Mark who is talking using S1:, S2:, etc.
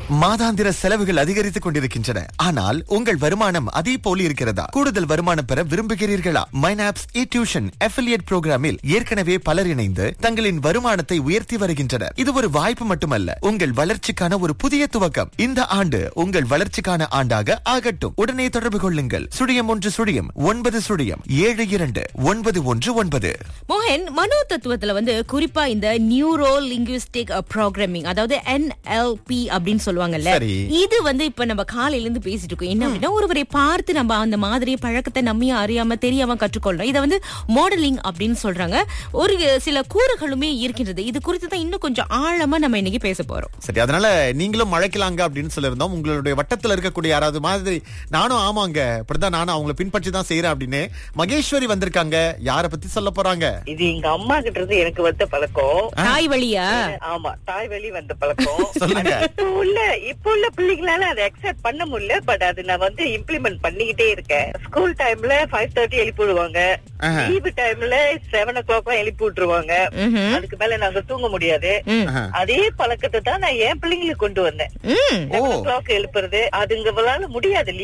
S1: மாதாந்திர செலவுகள் அதிகரித்துக் கொண்டிருக்கின்றன ஆனால் உங்கள் வருமானம் அதே போல் இருக்கிறதா கூடுதல் வருமானம் பெற விரும்புகிறீர்களா மைனாப்ஸ் இ டியூஷன் அஃபிலியேட் புரோகிராமில் ஏற்கனவே பலர் இணைந்து தங்களின் வருமானத்தை உயர்த்தி வருகின்றனர் இது ஒரு வாய்ப்பு மட்டுமல்ல உங்கள் வளர்ச்சிக்கான ஒரு புதிய துவக்கம் இந்த ஆண்டு உங்கள் வளர்ச்சிக்கான ஆண்டாக ஆகட்டும் உடனே தொடர்பு கொள்ளுங்கள் சுழியம் ஒன்று சுழியம் ஒன்பது சுழியம் ஏழு இரண்டு ஒன்பது ஒன்று ஒன்பது
S2: மோகன் மனோ தத்துவத்துல வந்து குறிப்பா இந்த நியூரோ லிங்குவிஸ்டிக் ப்ரோக்ராமிங் அதாவது என்எல்பி அப்படின்னு சொல்லுவாங்கல்ல
S1: சரி.
S2: இது வந்து இப்ப நம்ம காலையில இருந்து பேசிட்டு இருக்கோம் என்ன அப்படின்னா ஒருவரை பார்த்து நம்ம அந்த மாதிரி பழக்கத்தை நம்மையும் அறியாம தெரியாம கற்றுக்கொள்றோம் இதை வந்து மாடலிங் அப்படின்னு சொல்றாங்க ஒரு சில கூறுகளுமே இருக்கின்றது இது குறித்து தான் இன்னும் கொஞ்சம் ஆழமா நம்ம இன்னைக்கு பேச போறோம்
S1: சரி அதனால நீங்களும் மழைக்கலாங்க அப்படின்னு சொல்லியிருந்தோம் உங்களுடைய வட்டத்துல இருக்கக்கூடிய யாராவது மாதிரி நானும் ஆமாங்க இப்படிதான் நானும் அவங்கள பின்பற்றி தான் செய்யறேன் அப்படின்னு மகேஸ்வரி வந்திருக்காங்க யார பத்தி சொல்ல போறாங்க
S3: இது எங்க அம்மா கிட்ட இருந்து எனக்கு வந்த பழக்கம்
S2: தாய் வழியா
S3: ஆமா தாய் வழி வந்த பழக்கம்
S1: சொல்லுங்க.
S3: இப்போ உள்ள இப்போ உள்ள பிள்ளைங்களால அதை அக்செப்ட் பண்ண முடியல பட் அது நான் வந்து இம்ப்ளிமெண்ட் பண்ணிக்கிட்டே இருக்கேன் ஸ்கூல் டைம்ல ஃபைவ் தேர்ட்டி எழுப்பி விடுவாங்க
S1: ஆஹா.
S3: லீவு டைம்ல செவன் ஓ கிளாக் எழுப்பி விட்டுருவாங்க
S2: ம்ஹும்.
S3: அதுக்கு மேல நாங்க தூங்க முடியாது
S2: ம்.
S1: ஆஹா.
S3: அதே பழக்கத்தை தான் நான் என் பிள்ளைங்களுக்கு கொண்டு வந்தேன்
S2: ம்
S3: செவன் ஓ கிளாக் எழுப்புறது அதுங்களால முடியாது